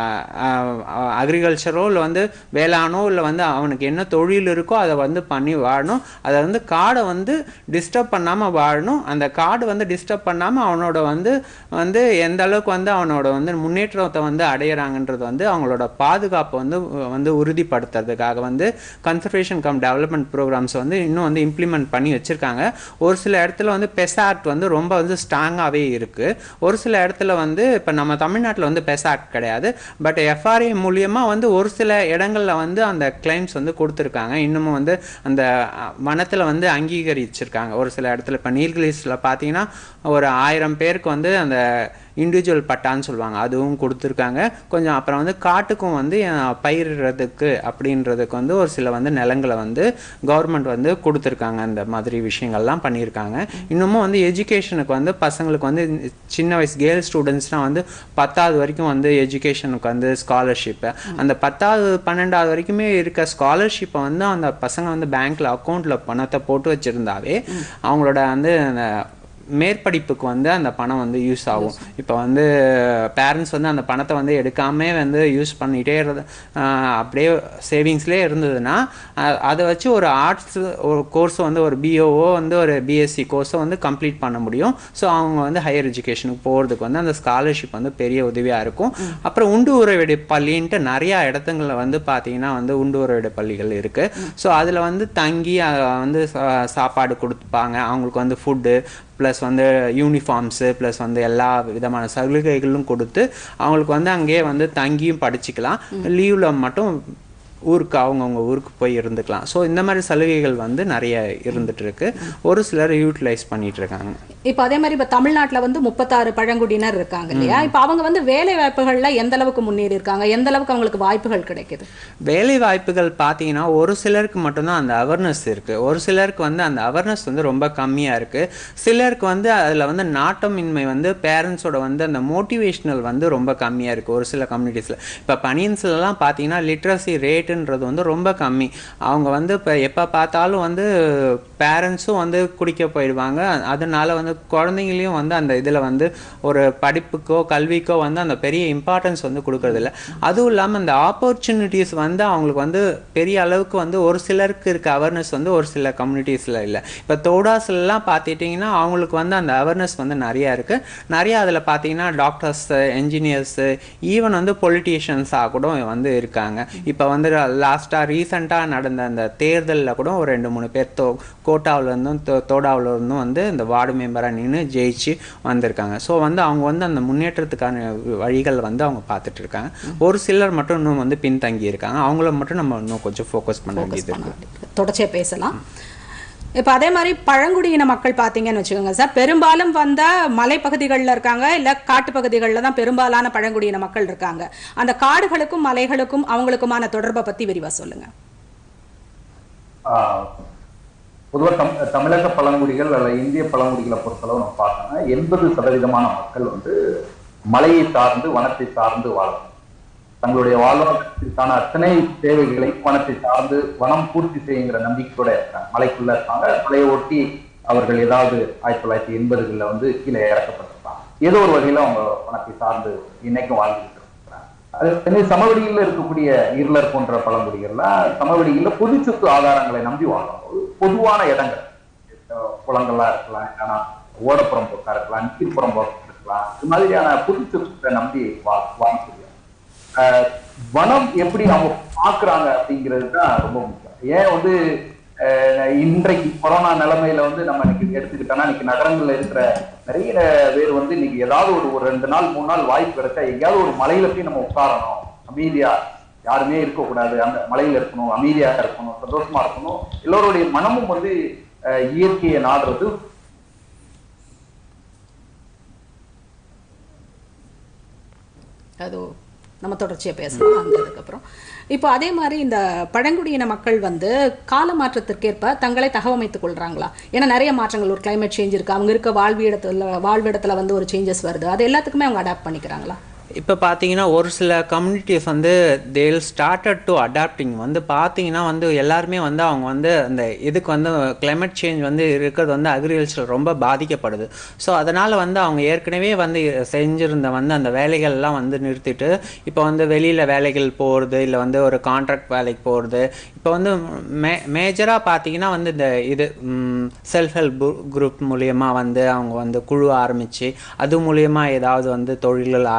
அக்ரிகல்ச்சரோ இல்லை வந்து வேளாணோ இல்லை வந்து அவனுக்கு என்ன தொழில் இருக்கோ அதை வந்து பண்ணி வாழணும் அதை வந்து காடை வந்து டிஸ்டர்ப் பண்ணாமல் வாழணும் அந்த காடு வந்து டிஸ்டர்ப் பண்ணாமல் அவனோட வந்து வந்து எந்த அளவுக்கு வந்து அவனோட வந்து முன்னேற்றத்தை வந்து அடையிறாங்கன்றது வந்து அவங்களோட பாதுகாப்பை வந்து வந்து உறுதிப்படுத்துறதுக்காக வந்து கன்சர்வேஷன் கம் டெவலப்மெண்ட் ப்ரோக்ராம்ஸ் வந்து இன்னும் வந்து இம்ப்ளிமெண்ட் பண்ணி வச்சுருக்காங்க ஒரு சில இடத்துல வந்து பெசாக்ட் வந்து ரொம்ப வந்து ஸ்ட்ராங்காகவே இருக்குது ஒரு சில இடத்துல வந்து இப்போ நம்ம தமிழ்நாட்டில் வந்து பெசாக்ட் கிடையாது பட் எஃப்ஆர்ஏ மூலியமாக வந்து ஒரு சில இடங்களில் வந்து அந்த கிளைம்ஸ் வந்து கொடுத்துருக்காங்க இன்னமும் வந்து அந்த வனத்தில் வந்து அங்கீகரிச்சிருக்காங்க ஒரு சில இடத்துல இப்போ நீல்கிரிஸில் பார்த்தீங்கன்னா ஒரு ஆயிரம் பேருக்கு வந்து அந்த இண்டிவிஜுவல் பட்டான்னு சொல்லுவாங்க அதுவும் கொடுத்துருக்காங்க கொஞ்சம் அப்புறம் வந்து காட்டுக்கும் வந்து அஹ், பயிரிடுறதுக்கு அப்படின்றதுக்கு வந்து ஒரு சில வந்து நிலங்களை வந்து கவர்மெண்ட் வந்து கொடுத்துருக்காங்க அந்த மாதிரி விஷயங்கள்லாம் பண்ணியிருக்காங்க இன்னமும் வந்து எஜுகேஷனுக்கு வந்து பசங்களுக்கு வந்து சின்ன வயசு கேர்ள் ஸ்டூடெண்ட்ஸ்னால் வந்து பத்தாவது வரைக்கும் வந்து எஜுகேஷனுக்கு வந்து ஸ்காலர்ஷிப்பு அந்த பத்தாவது பன்னெண்டாவது வரைக்குமே இருக்க ஸ்காலர்ஷிப்பை வந்து அந்த பசங்க வந்து பேங்க்கில் அக்கௌண்ட்டில் பணத்தை போட்டு வச்சுருந்தாவே அவங்களோட வந்து அந்த மேற்படிப்புக்கு வந்து அந்த பணம் வந்து யூஸ் ஆகும் இப்போ வந்து பேரண்ட்ஸ் வந்து அந்த பணத்தை வந்து எடுக்காமே வந்து யூஸ் பண்ணிகிட்டே இருந்து ஆஹ் அப்படியே சேவிங்ஸ்லேயே இருந்ததுன்னா அ- அதை வச்சு ஒரு ஆர்ட்ஸ் ஒரு கோர்ஸ் வந்து ஒரு பிஓஓ வந்து ஒரு பிஎஸ்சி கோர்ஸை வந்து கம்ப்ளீட் பண்ண முடியும் ஸோ அவங்க வந்து ஹையர் எஜுகேஷனுக்கு போகிறதுக்கு வந்து அந்த ஸ்காலர்ஷிப் வந்து பெரிய உதவியாக இருக்கும் அப்புறம் உண்டு உறவிடை பள்ளின்ட்டு நிறையா இடத்துங்களில் வந்து பார்த்தீங்கன்னா வந்து உண்டு உறவிடை பள்ளிகள் இருக்குது ஸோ அதில் வந்து தங்கி அஹ், வந்து சா- சாப்பாடு கொடுப்பாங்க அவங்களுக்கு வந்து ஃபுட்டு ப்ளஸ் வந்து யூனிஃபார்ம்ஸு ப்ளஸ் வந்து எல்லா விதமான சலுகைகளும் கொடுத்து அவங்களுக்கு வந்து அங்கேயே வந்து தங்கியும் படிச்சுக்கலாம் லீவில் மட்டும் ஊருக்கு அவங்கவுங்க ஊருக்கு போய் இருந்துக்கலாம் ஸோ இந்த மாதிரி சலுகைகள் வந்து நிறைய இருந்துட்டு இருக்கு ஒரு சிலர் யூட்டிலைஸ் பண்ணிட்டு இருக்காங்க இப்போ அதே மாதிரி இப்போ தமிழ்நாட்டுல வந்து முப்பத்தாறு பழங்குடியினர் இருக்காங்க இல்லையா இப்போ அவங்க வந்து வேலை வாய்ப்புகள்ல எந்த அளவுக்கு முன்னேறி இருக்காங்க எந்த அளவுக்கு அவங்களுக்கு வாய்ப்புகள் கிடைக்குது வேலை வாய்ப்புகள் பார்த்தீங்கன்னா ஒரு சிலருக்கு மட்டும்தான் அந்த அவேர்னஸ் இருக்குது ஒரு சிலருக்கு வந்து அந்த அவேர்னஸ் வந்து ரொம்ப கம்மியாக இருக்குது சிலருக்கு வந்து அதில் வந்து நாட்டமின்மை வந்து பேரண்ட்ஸோட வந்து அந்த மோட்டிவேஷ்னல் வந்து ரொம்ப கம்மியாக இருக்குது ஒரு சில கம்யூனிட்டிஸில் இப்போ பனியன்ஸ்லலாம் பார்த்தீங்கன்னா லிட்ரஸி ரேட்டுன்றது வந்து ரொம்ப கம்மி அவங்க வந்து இப்போ எப்போ பார்த்தாலும் வந்து பேரண்ட்ஸும் வந்து குடிக்க போயிடுவாங்க அதனால வந்து குழந்தைங்களையும் வந்து அந்த இதில் வந்து ஒரு படிப்புக்கோ கல்விக்கோ வந்து அந்த பெரிய இம்பார்ட்டன்ஸ் வந்து கொடுக்கறதில்ல அதுவும் இல்லாமல் அந்த ஆப்பர்ச்சுனிட்டிஸ் வந்து அவங்களுக்கு வந்து பெரிய அளவுக்கு வந்து ஒரு சிலருக்கு இருக்க அவேர்னஸ் வந்து ஒரு சில கம்யூனிட்டிஸில் இல்லை இப்போ தோடாஸ்லாம் பார்த்துட்டிங்கன்னா அவங்களுக்கு வந்து அந்த அவேர்னஸ் வந்து நிறையா இருக்குது நிறையா அதில் பார்த்தீங்கன்னா டாக்டர்ஸ் என்ஜினியர்ஸு ஈவன் வந்து பொலிட்டீஷியன்ஸாக கூட வந்து இருக்காங்க இப்போ வந்து லாஸ்ட்டாக ரீசெண்டாக நடந்த அந்த தேர்தலில் கூட ஒரு ரெண்டு மூணு பேர் தோ கோட்டாவுல இருந்தும் தோ தோடாவுல இருந்தும் வந்து இந்த வார்டு மெம்பராக நின்று ஜெயிச்சு வந்திருக்காங்க ஸோ வந்து அவங்க வந்து அந்த முன்னேற்றத்துக்கான வழிகள் வந்து அவங்க பார்த்துட்டு இருக்காங்க ஒரு சிலர் மட்டும் இன்னும் வந்து பின்தங்கி இருக்காங்க அவங்கள மட்டும் நம்ம இன்னும் கொஞ்சம் ஃபோக்கஸ் பண்ண வேண்டியது இருக்கு தொடர்ச்சியா பேசலாம் இப்போ அதே மாதிரி பழங்குடியின மக்கள் பார்த்தீங்கன்னு வச்சுக்கோங்க சார் பெரும்பாலும் வந்தா மலைப்பகுதிகளில் இருக்காங்க இல்லை காட்டுப்பகுதிகளில் தான் பெரும்பாலான பழங்குடியின மக்கள் இருக்காங்க அந்த காடுகளுக்கும் மலைகளுக்கும் அவங்களுக்குமான தொடர்பை பத்தி விரிவா சொல்லுங்க பொதுவாக தம் தமிழக பழங்குடிகள் அல்ல இந்திய பழங்குடிகளை பொறுத்தளவு நம்ம பார்த்தோம்னா எண்பது சதவீதமான மக்கள் வந்து மலையை சார்ந்து வனத்தை சார்ந்து வாழும் தங்களுடைய வாழ்வாதாரத்திற்கான அத்தனை தேவைகளை வனத்தை சார்ந்து வனம் பூர்த்தி செய்யுங்கிற நம்பிக்கையோட இருக்காங்க மலைக்குள்ள இருக்காங்க மலையை ஒட்டி அவர்கள் ஏதாவது ஆயிரத்தி தொள்ளாயிரத்தி எண்பதுகளில் வந்து கீழே இறக்கப்பட்டிருப்பாங்க ஏதோ ஒரு வகையில அவங்க வனத்தை சார்ந்து இன்னைக்கும் வாழ்ந்துட்டு இருக்கிறாங்க அது வந்து சமவெளியில் இருக்கக்கூடிய இருளர் போன்ற பழங்குடிகள்லாம் சமவெளியில் பொது சொத்து ஆதாரங்களை நம்பி வாழும்போது பொதுவான இடங்கள் அஹ் குளங்களா இருக்கலாம் இல்லைன்னா ஓடப்புறம் போக்கா இருக்கலாம் நீர்ப்புறம் போக்கா இருக்கலாம் இது மாதிரியான பொது சொத்தை நம்பி வா வாழக்கூடிய ஆஹ் வனம் எப்படி அவங்க பாக்குறாங்க அப்படிங்கிறது தான் ரொம்ப முக்கியம் ஏன் வந்து ஆஹ் இன்றைக்கு கொரோனா நிலைமையில வந்து நம்ம இன்னைக்கு எடுத்துக்கிட்டோம்னா இன்னைக்கு நகரங்கள்ல இருக்கிற நிறைய பேர் வந்து இன்னைக்கு ஏதாவது ஒரு ஒரு ரெண்டு நாள் மூணு நாள் வாய்ப்பு கிடைச்சா எங்கேயாவது ஒரு மலையில போய் நம்ம உட்காரணும் அமைதியா யாருமே இருக்கக்கூடாது அந்த மலையில இருக்கணும் அமைதியா இருக்கணும் சந்தோஷமா இருக்கணும் எல்லோருடைய மனமும் வந்து ஆஹ் இயற்கையை நாடுறது அது நம்ம தொடர்ச்சியாக பேசலாம் அந்த இதுக்கப்புறம் இப்போ அதே மாதிரி இந்த பழங்குடியின மக்கள் வந்து கால மாற்றத்திற்கேற்ப தங்களை தகவமைத்துக் கொள்றாங்களா ஏன்னா நிறைய மாற்றங்கள் ஒரு climate சேஞ்ச் இருக்கு அவங்க இருக்க வாழ்விடத்துல வாழ்விடத்துல வந்து ஒரு சேஞ்சஸ் வருது அது எல்லாத்துக்குமே அவங்க அடாப்ட் பண்ணிக்கிறாங்களா இப்போ பார்த்தீங்கன்னா ஒரு சில கம்யூனிட்டிஸ் வந்து தேல் ஸ்டார்டட் டு அடாப்டிங் வந்து பார்த்தீங்கன்னா வந்து எல்லாருமே வந்து அவங்க வந்து அந்த இதுக்கு வந்து climate சேஞ்ச் வந்து இருக்கிறது வந்து அக்ரிகல்ச்சர் ரொம்ப பாதிக்கப்படுது ஸோ அதனால் வந்து அவங்க ஏற்கனவே வந்து செஞ்சிருந்த வந்து அந்த வேலைகள்லாம் வந்து நிறுத்திட்டு இப்போ வந்து வெளியில் வேலைகள் போகிறது இல்லை வந்து ஒரு கான்ட்ராக்ட் வேலைக்கு போகிறது இப்போ வந்து மே மேஜராக பார்த்தீங்கன்னா வந்து இந்த இது செல்ஃப் ஹெல்ப் குரூப் மூலியமாக வந்து அவங்க வந்து குழு ஆரம்பித்து அது மூலியமாக ஏதாவது வந்து தொழில்கள் ஆரம்பித்து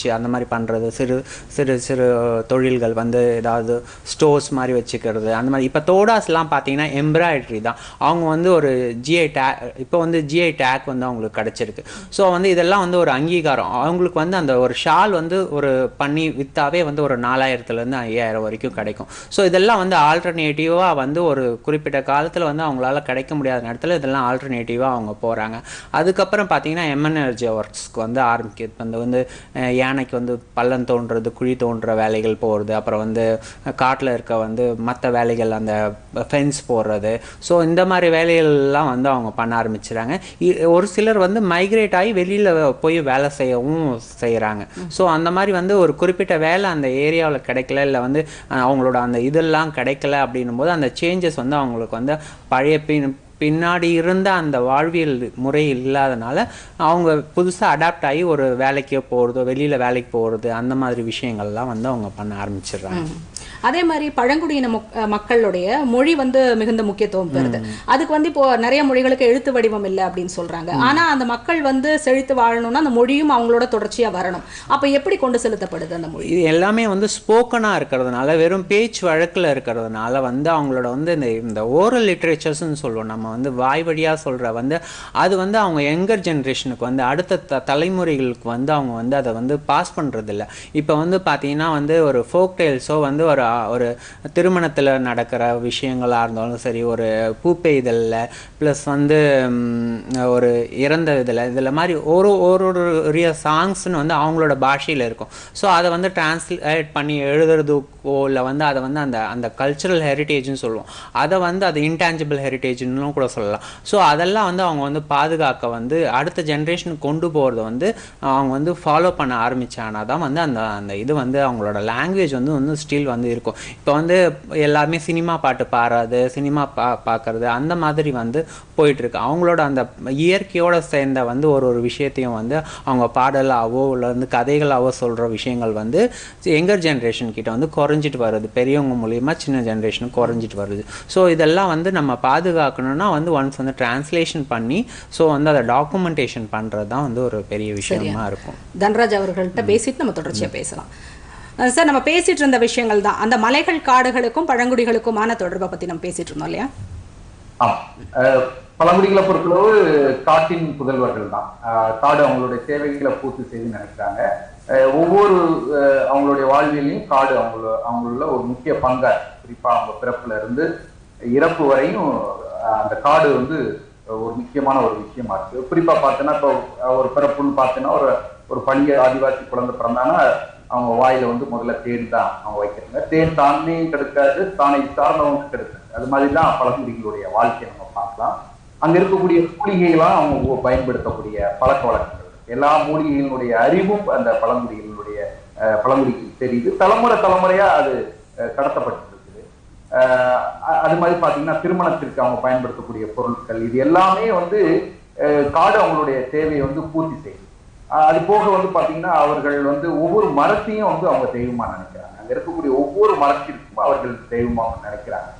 அந்த மாதிரி பண்ணுறது சிறு சிறு சிறு தொழில்கள் வந்து ஏதாவது ஸ்டோர்ஸ் மாதிரி வச்சுக்கிறது அந்த மாதிரி இப்போ தோடாஸ்லாம் பார்த்தீங்கன்னா எம்ப்ராய்டரி தான் அவங்க வந்து ஒரு ஜிஐ டே இப்போ வந்து ஜிஐ டேக் வந்து அவங்களுக்கு கிடச்சிருக்கு ஸோ வந்து இதெல்லாம் வந்து ஒரு அங்கீகாரம் அவங்களுக்கு வந்து அந்த ஒரு ஷால் வந்து ஒரு பண்ணி வித்தாவே வந்து ஒரு நாலாயிரத்துலேருந்து ஐயாயிரம் வரைக்கும் கிடைக்கும் ஸோ இதெல்லாம் வந்து ஆல்டர்னேட்டிவாக வந்து ஒரு குறிப்பிட்ட காலத்தில் வந்து அவங்களால கிடைக்க முடியாத நேரத்தில் இதெல்லாம் ஆல்டர்னேட்டிவாக அவங்க போகிறாங்க அதுக்கப்புறம் பார்த்தீங்கன்னா எம்என்எர்ஜி ஒர்க்ஸ்க்கு வந்து ஆரம்பிக்கிறது வந்து வந்து அஹ், யானைக்கு வந்து பள்ளம் தோன்றது குழி தோன்ற வேலைகள் போகிறது அப்புறம் வந்து காட்டில் இருக்க வந்து மற்ற வேலைகள் அந்த ஃபென்ஸ் போடுறது ஸோ இந்த மாதிரி வேலைகள்லாம் வந்து அவங்க பண்ண ஆரம்பிச்சுறாங்க ஒரு சிலர் வந்து மைக்ரேட் ஆகி வெளியில் போய் வேலை செய்யவும் செய்கிறாங்க ஸோ அந்த மாதிரி வந்து ஒரு குறிப்பிட்ட வேலை அந்த ஏரியாவில் கிடைக்கல இல்லை வந்து அஹ், அவங்களோட அந்த இதெல்லாம் கிடைக்கல அப்படின்னும் போது அந்த சேஞ்சஸ் வந்து அவங்களுக்கு வந்து பழைய பின் பின்னாடி இருந்த அந்த வாழ்வியல் முறை இல்லாதனால அவங்க புதுசாக அடாப்ட் ஆகி ஒரு வேலைக்கு போகிறதோ வெளியில் வேலைக்கு போகிறது அந்த மாதிரி விஷயங்கள்லாம் வந்து அவங்க பண்ண ஆரம்பிச்சிடுறாங்க அதே மாதிரி பழங்குடியின மொக்- அஹ் மக்களுடைய மொழி வந்து மிகுந்த முக்கியத்துவம் பெறுது அதுக்கு வந்து இப்போ நிறைய மொழிகளுக்கு எழுத்து வடிவம் இல்லை அப்படின்னு சொல்றாங்க ஆனா அந்த மக்கள் வந்து செழித்து வாழணும்னா அந்த மொழியும் அவங்களோட தொடர்ச்சியா வரணும் அப்ப எப்படி கொண்டு செலுத்தப்படுது அந்த மொழி இது எல்லாமே வந்து ஸ்போக்கனாக இருக்கிறதுனால வெறும் பேச்சு வழக்கில் இருக்கிறதுனால வந்து அவங்களோட வந்து இந்த இந்த ஓரல் லிட்ரேச்சர்ஸ்னு சொல்லுவோம் நம்ம வந்து வாய் வழியாக சொல்கிற வந்து அது வந்து அவங்க யங்கர் ஜென்ரேஷனுக்கு வந்து அடுத்த த தலைமுறைகளுக்கு வந்து அவங்க வந்து அதை வந்து பாஸ் பண்ணுறதில்ல இப்போ வந்து பார்த்தீங்கன்னா வந்து ஒரு ஃபோக் டெய்ல்ஸோ வந்து ஒரு ஒரு திருமணத்தில் நடக்கிற விஷயங்களாக இருந்தாலும் சரி ஒரு பூப்பெய்தலில் ப்ளஸ் வந்து ம், ஒரு இறந்த இதில் இதில் மாதிரி ஒரு ஒரு ஒரு சாங்ஸ்னு வந்து அவங்களோட பாஷையில் இருக்கும் ஸோ அதை வந்து டிரான்ஸ்லேட் பண்ணி எழுதுறதுக்கோ இல்லை வந்து அதை வந்து அந்த அந்த கல்ச்சுரல் ஹெரிட்டேஜ்னு சொல்லுவோம் அதை வந்து அது இன்டான்ஜிபிள் ஹெரிட்டேஜ்னு கூட சொல்லலாம் ஸோ அதெல்லாம் வந்து அவங்க வந்து பாதுகாக்க வந்து அடுத்த ஜென்ரேஷனுக்கு கொண்டு போகிறத வந்து அவங்க வந்து ஃபாலோ பண்ண ஆரம்பிச்சானா தான் வந்து அந்த அந்த இது வந்து அவங்களோட லாங்குவேஜ் வந்து வந்து ஸ்டில் வந்து இருக்கும் இப்போ வந்து எல்லாருமே சினிமா பாட்டு பாடுறது சினிமா பா பார்க்கறது அந்த மாதிரி வந்து போயிட்டுருக்கு அவங்களோட அந்த இயற்கையோட சேர்ந்த வந்து ஒரு ஒரு விஷயத்தையும் வந்து அவங்க பாடலாவோ இல்லை வந்து கதைகளாவோ சொல்கிற விஷயங்கள் வந்து யங்கர் ஜென்ரேஷன் கிட்ட வந்து குறைஞ்சிட்டு வருது பெரியவங்க மூலியமா சின்ன ஜென்ரேஷனுக்கு குறைஞ்சிட்டு வருது ஸோ இதெல்லாம் வந்து நம்ம பாதுகாக்கணும்னா வந்து ஒன்ஸ் வந்து டிரான்ஸ்லேஷன் பண்ணி ஸோ வந்து அதை டாக்குமெண்டேஷன் பண்ணுறது தான் வந்து ஒரு பெரிய விஷயமா இருக்கும் தன்ராஜ் அவர்கள்ட்ட பேசிட்டு நம்ம தொடர்ச்சியா பேசலாம் அஹ் சார் நம்ம பேசிட்டு இருந்த விஷயங்கள் தான் அந்த மலைகள் காடுகளுக்கும் பழங்குடிகளுக்குமான தொடர்பை பத்தி நம்ம பேசிட்டு இருந்தோம் இல்லையா ஆமா அஹ் பழங்குடிகளை பொறுத்தளவு காட்டின் புதல்வர்கள் தான் அஹ் காடு அவங்களுடைய தேவைகளை பூர்த்தி செய்து நினைக்கிறாங்க அஹ் ஒவ்வொரு அஹ் அவங்களுடைய வாழ்வியலையும் காடு அவங்கள அவங்கள ஒரு முக்கிய பங்கா குறிப்பா அவங்க பிறப்புல இருந்து இறப்பு வரையும் அஹ் அந்த காடு வந்து ஒரு முக்கியமான ஒரு விஷயமா இருக்கு குறிப்பா பார்த்தோன்னா இப்போ ஒரு பிறப்புன்னு பார்த்தீங்கன்னா ஒரு ஒரு பழைய ஆதிவாசி குழந்தை பிறந்தாங்கன்னா அவங்க வாயில வந்து முதல்ல தேன் தான் அவங்க வைக்கிறாங்க தேன் தானே கிடைக்காது தானே சார்ந்தவங்க கிடைக்காது அது மாதிரி தான் பழங்குடிகளுடைய வாழ்க்கையை நம்ம பார்க்கலாம் அங்க இருக்கக்கூடிய மூலிகைகளாம் அவங்க உ- பயன்படுத்தக்கூடிய பழக்க வழக்கங்கள் இருக்கு. எல்லா மூலிகைகளுடைய அறிவும் அந்த பழங்குடிகளுடைய அஹ், பழங்குடிகளுக்கு தெரியுது தலைமுறை தலைமுறையா அது அஹ், கடத்தப்பட்டு இருக்குது அஹ், அ- அது மாதிரி பாத்தீங்கன்னா திருமணத்திற்கு அவங்க பயன்படுத்தக்கூடிய பொருட்கள் இது எல்லாமே வந்து அஹ், காடு அவங்களுடைய தேவையை வந்து பூர்த்தி செய்யும் அஹ், அது போக வந்து பாத்தீங்கன்னா அவர்கள் வந்து ஒவ்வொரு மரத்தையும் வந்து அவங்க தெய்வமா நினைக்கிறாங்க அங்க இருக்கக்கூடிய ஒவ்வொரு மரத்திற்கும் அவர்கள் தெய்வமா நினைக்கிறாங்க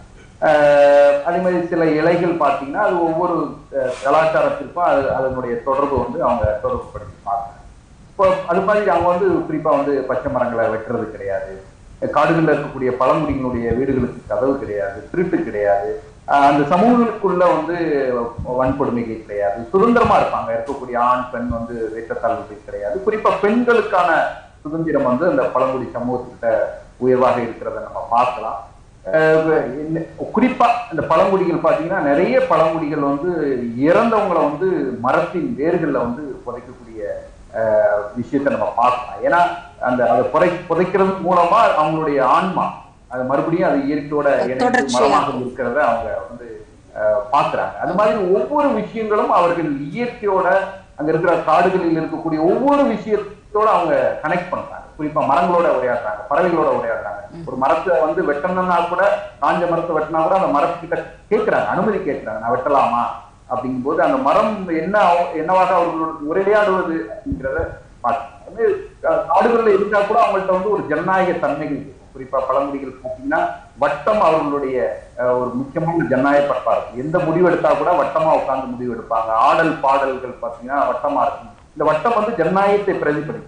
ஆஹ் அதே மாதிரி சில இலைகள் பார்த்தீங்கன்னா அது ஒவ்வொரு அஹ், கலாச்சாரத்திற்கும் அது அதனுடைய தொடர்பு வந்து அவங்க தொடர்பு படுத்தி பார்க்கறாங்க இப்போ அது மாதிரி அவங்க வந்து குறிப்பா வந்து பச்சை மரங்களை வெட்டுறது கிடையாது காடுகளில் இருக்கக்கூடிய பழங்குடிகளுடைய வீடுகளுக்கு கதவு கிடையாது திருட்டு கிடையாது ஆஹ் அந்த சமூகங்களுக்குள்ள வந்து வன்கொடுமைகள் கிடையாது சுதந்திரமா இருப்பாங்க இருக்கக்கூடிய ஆண் பெண் வந்து வேற்றத்தாழ்வுகள் கிடையாது குறிப்பா பெண்களுக்கான சுதந்திரம் வந்து அந்த பழங்குடி சமூகத்துக்கிட்ட உயர்வாக இருக்கிறத நம்ம பார்க்கலாம் அஹ் இந்த- குறிப்பா இந்த பழங்குடிகள் பாத்தீங்கன்னா நிறைய பழங்குடிகள் வந்து இறந்தவங்களை வந்து மரத்தின் வேர்கள்ல வந்து புதைக்கக்கூடிய அஹ், விஷயத்தை நம்ம பார்க்கலாம் ஏன்னா அந்த அதை புதை புதைக்கிறது மூலமா அவங்களுடைய ஆன்மா அது மறுபடியும் அது இயற்கையோட இணைந்து தொடர்ச்சியா. மரமாக இருக்கிறத அவங்க வந்து அஹ், பார்க்கறாங்க அது மாதிரி ஒவ்வொரு விஷயங்களும் அவர்கள் இயற்கையோட அங்க இருக்கிற காடுகளில் இருக்கக்கூடிய ஒவ்வொரு விஷயத்தோட அவங்க கனெக்ட் பண்றாங்க குறிப்பா மரங்களோட உரையாடுறாங்க பறவைகளோட உரையாடுறாங்க ஒரு மரத்தை வந்து வெட்டணும்னா கூட காஞ்ச மரத்தை வெட்டினா கூட அந்த மரத்துக்கிட்ட கேட்கறாங்க அனுமதி கேட்கறாங்க நான் வெட்டலாமா அப்படிங்கும்போது அந்த மரம் என்ன அவ- என்னவாக அவர்களோட உரையாடுவது அப்படிங்கிறத பார்க்கணும் அது கா- காடுகள்ல இருந்தா கூட அவங்கள்ட்ட வந்து ஒரு ஜனநாயக தன்மைகள் இருக்கும் குறிப்பா பழங்குடிகள் பார்த்தீங்கன்னா வட்டம் அவர்களுடைய அஹ், ஒரு முக்கியமான ஜனநாயக பண்பா இருக்கும் எந்த முடிவு எடுத்தா கூட வட்டமா உட்கார்ந்து முடிவு எடுப்பாங்க ஆடல் பாடல்கள் பார்த்தீங்கன்னா வட்டமா இருக்கும் இந்த வட்டம் வந்து ஜனநாயகத்தை பிரதிபலிக்கும்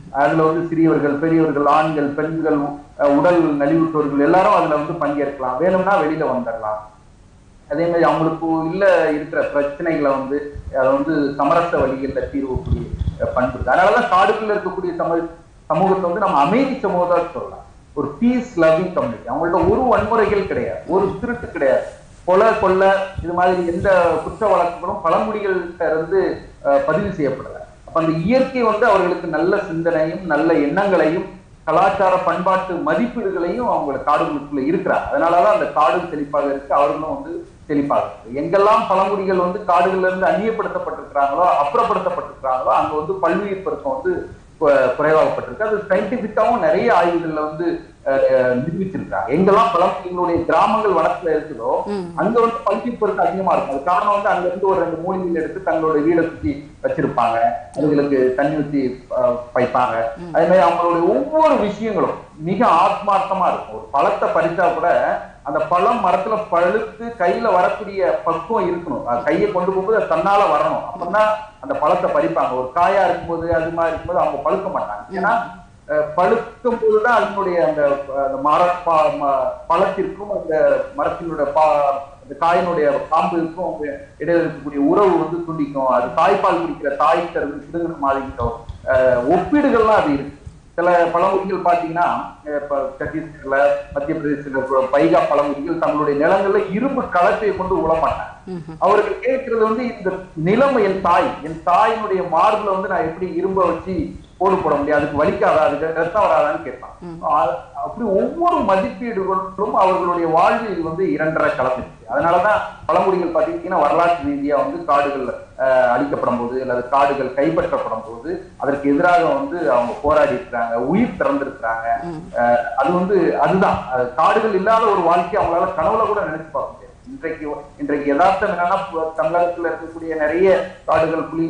அதுல வந்து சிறியவர்கள் பெரியவர்கள் ஆண்கள் பெண்கள் அஹ், உடல் நலிவுற்றோர்கள் எல்லாரும் அதுல வந்து பங்கேற்கலாம் வேணும்னா வெளியில வந்துடலாம் அதே மாதிரி அவங்களுக்கு இல்ல இருக்கிற பிரச்சனைகளை வந்து அதை வந்து சமரச வழிகள்ல தீர்வுக்கூடிய அஹ், பண்பு இருக்கு அதனாலதான் காடுகள்ல இருக்கக்கூடிய சம சமூகத்தை வந்து நம்ம அமைதி சமூகத்தான் சொல்லலாம் ஒரு பீஸ் லவ்விங் கம்யூனிட்டி அவங்கள்ட்ட ஒரு வன்முறைகள் கிடையாது ஒரு திருட்டு கிடையாது கொலை கொள்ளை இது மாதிரி எந்த குற்ற வழக்குகளும் பழங்குடிகள்கிட்ட இருந்து அஹ், பதிவு செய்யப்படல அப்ப அந்த இயற்கை வந்து அவர்களுக்கு நல்ல சிந்தனையும் நல்ல எண்ணங்களையும் கலாச்சார பண்பாட்டு மதிப்பீடுகளையும் அவங்க காடுகளுக்குள்ள இருக்கிறாங்க அதனாலதான் அந்த காடு செழிப்பாக இருக்கு அவர்களும் வந்து செழிப்பாக இருக்கு எங்கெல்லாம் பழங்குடிகள் வந்து காடுகள்ல இருந்து அந்நியப்படுத்தப்பட்டிருக்கிறாங்களோ அப்புறப்படுத்தப்பட்டிருக்கிறாங்களோ அங்க வந்து பல்லுயிர் பெருக்கம் வந்து கு- குறைவாகப்பட்டிருக்கு அது சயின்டிபிக்காவும் நிறைய ஆய்வுகள்ல வந்து அஹ், நிரூபிச்சிருக்காங்க எங்கெல்லாம் பழங்குடிகளுடைய கிராமங்கள் வனத்துல இருக்குதோ அங்க வந்து பல்லுயிர் பெருக்கம் அதிகமா இருக்கும் அது காரணம் வந்து அங்க இருந்து ஒரு ரெண்டு மூலிகைகள் எடுத்து தங்களோட வீடை சுத்தி வச்சிருப்பாங்க அதுகளுக்கு தண்ணி ஊத்தி அஹ், வைப்பாங்க அதே மாதிரி அவங்களுடைய ஒவ்வொரு விஷயங்களும் மிக ஆத்மார்த்தமா இருக்கும் ஒரு பழத்தை பறிச்சா கூட அந்த பழம் மரத்துல பழுத்து கையில வரக்கூடிய பக்குவம் இருக்கணும் அது கையை கொண்டு போகும்போது அது தன்னால வரணும் அப்பதான் அந்த பழத்தை பறிப்பாங்க ஒரு காயா இருக்கும்போது அது மாதிரி இருக்கும்போது அவங்க பழுக்க மாட்டாங்க ஏன்னா அஹ், பழுக்கும் போதுதான் அதனுடைய அந்த அஹ், அந்த மர ப- ம- பழத்திற்கும் அந்த மரத்தினுடைய பா அந்த காயினுடைய காம்புக்கும் இடையில இருக்கக்கூடிய உறவு வந்து துண்டிக்கும் அது தாய்ப்பால் குடிக்கிற தாய்க்கு இருந்து சிறுங்கிற மாதிரி இருக்கும். அஹ், ஒப்பீடுகள்லாம் அது இருக்கு சில பழங்குடிகள் பாத்தீங்கன்னா அஹ் இப்ப சத்தீஸ்கர்ல மத்திய பிரதேசத்துல இருக்கிற பைகா பழங்குடிகள் தங்களுடைய நிலங்கள்ல இரும்பு கலப்பையை கொண்டு உழ மாட்டாங்க அவர்கள் கேட்கறது வந்து இந்த நிலம் என் தாய் என் தாயினுடைய மார்புல வந்து நான் எப்படி இரும்ப வச்சு போடு போட முடியாது அதுக்கு வலிக்காதா அதுக்கு ரத்தம் வராதான்னு கேட்பான் அ- அப்படி ஒவ்வொரு மதிப்பீடுகளும் அவர்களுடைய வாழ்வில் வந்து இரண்டரை கலந்துச்சு அதனாலதான் பழங்குடிகள் பாத்தீங்கன்னா வரலாற்று ரீதியா வந்து காடுகள் அஹ், அழிக்கப்படும் போது அல்லது காடுகள் கைப்பற்றப்படும் போது அதற்கு எதிராக வந்து அவங்க போராடி இருக்கிறாங்க உயிர் திறந்திருக்கிறாங்க அஹ், அது வந்து அதுதான் அது காடுகள் இல்லாத ஒரு வாழ்க்கை அவங்களால கனவுல கூட நினைச்சு பார்க்க முடியாது இன்றைக்கு இன்றைக்கு யதார்த்தம் என்னன்னா பு- தமிழகத்துல இருக்கக்கூடிய நிறைய காடுகள் புலி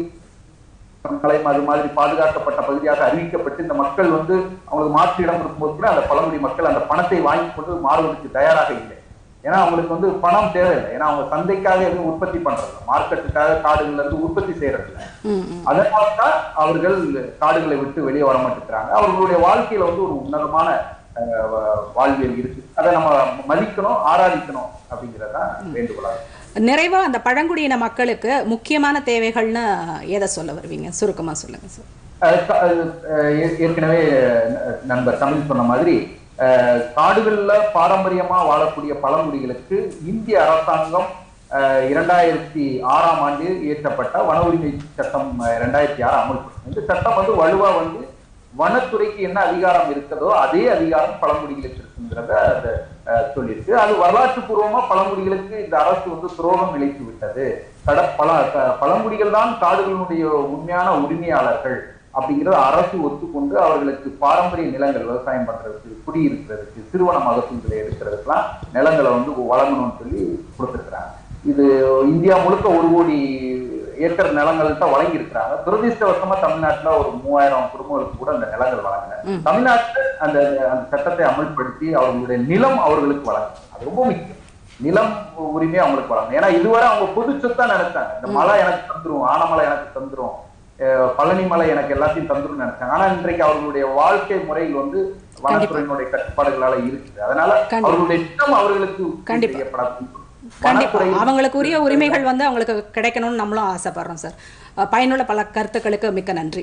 கலையும் அது மாதிரி பாதுகாக்கப்பட்ட பகுதியாக அறிவிக்கப்பட்டு இந்த மக்கள் வந்து அவங்களுக்கு மாற்று இடம் இருக்கும்போது கூட அந்த பழங்குடி மக்கள் அந்த பணத்தை வாங்கி கொண்டு மாறுவதற்கு தயாராக இல்லை ஏன்னா அவங்களுக்கு வந்து பணம் தேவையில்லை ஏன்னா அவங்க சந்தைக்காக எதுவும் உற்பத்தி பண்றது இல்ல. மார்க்கெட்டுக்காக காடுகள்ல இருந்து உற்பத்தி செய்யறது இல்லை அதனால்தான் அவர்கள் காடுகளை விட்டு வெளியே வர மாட்டேங்கிறாங்க அவர்களுடைய வாழ்க்கையில வந்து ஒரு உன்னதமான அஹ், வ- வாழ்வியல் இருக்கு அதை நம்ம மதிக்கணும் ஆராதிக்கணும் அப்படிங்கறதுதான் வேண்டுகோளா இருக்கு. நிறைவா அந்த பழங்குடியின மக்களுக்கு முக்கியமான தேவைகள்னு எதை சொல்ல வருவீங்க சுருக்கமா சொல்லுங்க சார் அஹ் க- அஹ் ஏ- ஏற்கனவே அஹ் நண்பர் தமிழ் சொன்ன மாதிரி அஹ் காடுகள்ல பாரம்பரியமா வாழக்கூடிய பழங்குடிகளுக்கு இந்திய அரசாங்கம் அஹ் இரண்டாயிரத்தி ஆறாம் ஆண்டு இயற்றப்பட்ட வன உரிமை சட்டம் அஹ் இரண்டாயிரத்தி ஆறு அமல்படுத்தும் இந்த சட்டம் வந்து வலுவா வந்து வனத்துறைக்கு என்ன அதிகாரம் இருக்குதோ அதே அதிகாரம் பழங்குடிகளுக்கு இருக்குங்கிறத அது அஹ், சொல்லியிருக்கு அது வரலாற்று பூர்வமா பழங்குடிகளுக்கு இந்த அரசு வந்து துரோகம் இழைத்து விட்டது கட பல க- பழங்குடிகள் தான் காடுகளினுடைய உண்மையான உரிமையாளர்கள் அப்படிங்கிறத அரசு ஒத்துக்கொண்டு அவர்களுக்கு பாரம்பரிய நிலங்கள் விவசாயம் பண்றதுக்கு குடியிருக்கிறதுக்கு திருவண்ண மகசூல்களை எடுக்கிறதுக்கெல்லாம் நிலங்களை வந்து வழங்கணும்னு சொல்லி கொடுத்துருக்குறாங்க இது இந்தியா முழுக்க ஒரு கோடி ஏக்கர் நிலங்கள் தான் வழங்கி இருக்கிறாங்க துரதிருஷ்டவசமா தமிழ்நாட்டுல ஒரு மூவாயிரம் குடும்பங்களுக்கு கூட அந்த நிலங்கள் வழங்கல தமிழ்நாட்டுல அந்த அந்த சட்டத்தை அமல்படுத்தி அவர்களுடைய நிலம் அவர்களுக்கு வழங்க அது ரொம்ப முக்கியம் நிலம் உரிமை அவங்களுக்கு வழங்கணும் ஏன்னா இதுவரை அவங்க பொது சொத்தா நினைச்சாங்க இந்த மலை எனக்கு தந்துரும் ஆனமலை எனக்கு தந்துரும் அஹ் பழனி மலை எனக்கு எல்லாத்தையும் தந்துரும் நினைச்சாங்க ஆனா இன்றைக்கு அவர்களுடைய வாழ்க்கை முறையில் வந்து வனத்துறையினுடைய கட்டுப்பாடுகளால இருக்குது அதனால கண்டிப்பா. அவர்களுடைய நிலம் அவர்களுக்கு கண்டிப்பா. செய்யப்படாது கண்டிப்பா அவங்களுக்கு உரிய உரிமைகள் வந்து அவங்களுக்கு கிடைக்கணும்னு நம்மளும் ஆசைப்படுறோம் சார் அஹ் பயனுள்ள பல கருத்துக்களுக்கு மிக்க நன்றி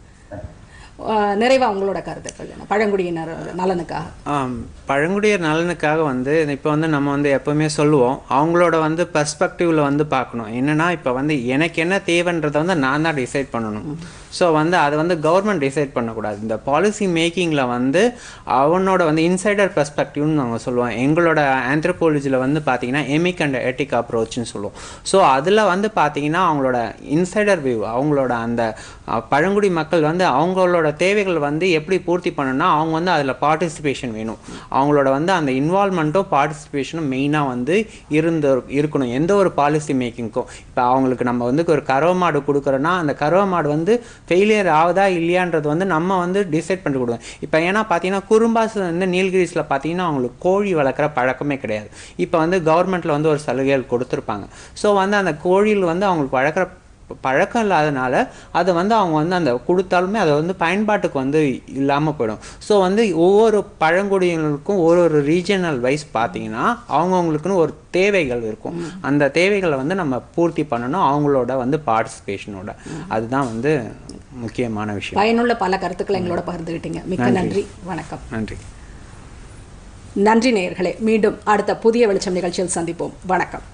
அஹ் நிறைவா உங்களோட கருத்துக்கள் என்ன பழங்குடியினர் நலனுக்காக ஆம், பழங்குடியர் நலனுக்காக வந்து இப்போ வந்து நம்ம வந்து எப்பவுமே சொல்லுவோம் அவங்களோட வந்து பெர்ஸ்பெக்டிவ்ல வந்து பார்க்கணும் என்னன்னா இப்போ வந்து எனக்கு என்ன தேவைன்றதை வந்து நான் தான் டிசைட் பண்ணணும் ஸோ வந்து அதை வந்து கவர்மெண்ட் டிசைட் பண்ணக்கூடாது இந்த பாலிசி மேக்கிங்கில் வந்து அவனோட வந்து இன்சைடர் பெர்ஸ்பெக்டிவ்னு நாங்கள் சொல்லுவோம் எங்களோட ஆந்த்ரோபாலஜியில் வந்து பார்த்தீங்கன்னா எமிக் அண்ட் எட்டிக் அப்ரோச்னு சொல்லுவோம் ஸோ அதில் வந்து பார்த்தீங்கன்னா அவங்களோட இன்சைடர் வியூ அவங்களோட அந்த அஹ், பழங்குடி மக்கள் வந்து அவங்களோட தேவைகள் வந்து எப்படி பூர்த்தி பண்ணணும்னா அவங்க வந்து அதில் பார்ட்டிசிபேஷன் வேணும் அவங்களோட வந்து அந்த இன்வால்மெண்ட்டும் பார்ட்டிசிபேஷனும் மெயினாக வந்து இருந்து இருக்கணும் எந்த ஒரு பாலிசி மேக்கிங்க்கும் இப்போ அவங்களுக்கு நம்ம வந்து ஒரு கறவை மாடு கொடுக்குறோன்னா அந்த கறவை மாடு வந்து ஃபெயிலியர் ஆகுதா இல்லையான்றது வந்து நம்ம வந்து டிசைட் பண்ணி கொடுக்கணும் இப்போ ஏன்னா பார்த்தீங்கன்னா குறும்பாஸ் வந்து நீலகிரிஸில் பார்த்தீங்கன்னா அவங்களுக்கு கோழி வளர்க்குற பழக்கமே கிடையாது இப்போ வந்து கவர்மெண்ட்டில் வந்து ஒரு சலுகைகள் கொடுத்துருப்பாங்க ஸோ வந்து அந்த கோழியில் வந்து அவங்களுக்கு வளர்க்குற பழக்கம் இல்லாதனால அதை வந்து அவங்க வந்து அந்த கொடுத்தாலுமே அதை வந்து பயன்பாட்டுக்கு வந்து இல்லாமல் போயிடும் ஸோ வந்து ஒவ்வொரு பழங்குடியினருக்கும் ஒரு ஒரு ரீஜனல் வைஸ் பார்த்தீங்கன்னா அவங்கவுங்களுக்குன்னு ஒரு தேவைகள் இருக்கும் அந்த தேவைகளை வந்து நம்ம பூர்த்தி பண்ணணும் அவங்களோட வந்து பார்ட்டிசிபேஷனோட அதுதான் வந்து முக்கியமான விஷயம் பயனுள்ள பல கருத்துக்களை எங்களோட பகிர்ந்துக்கிட்டீங்க மிக்க நன்றி வணக்கம் நன்றி நன்றி நேயர்களே மீண்டும் அடுத்த புதிய வெளிச்சம் நிகழ்ச்சியில் சந்திப்போம் வணக்கம்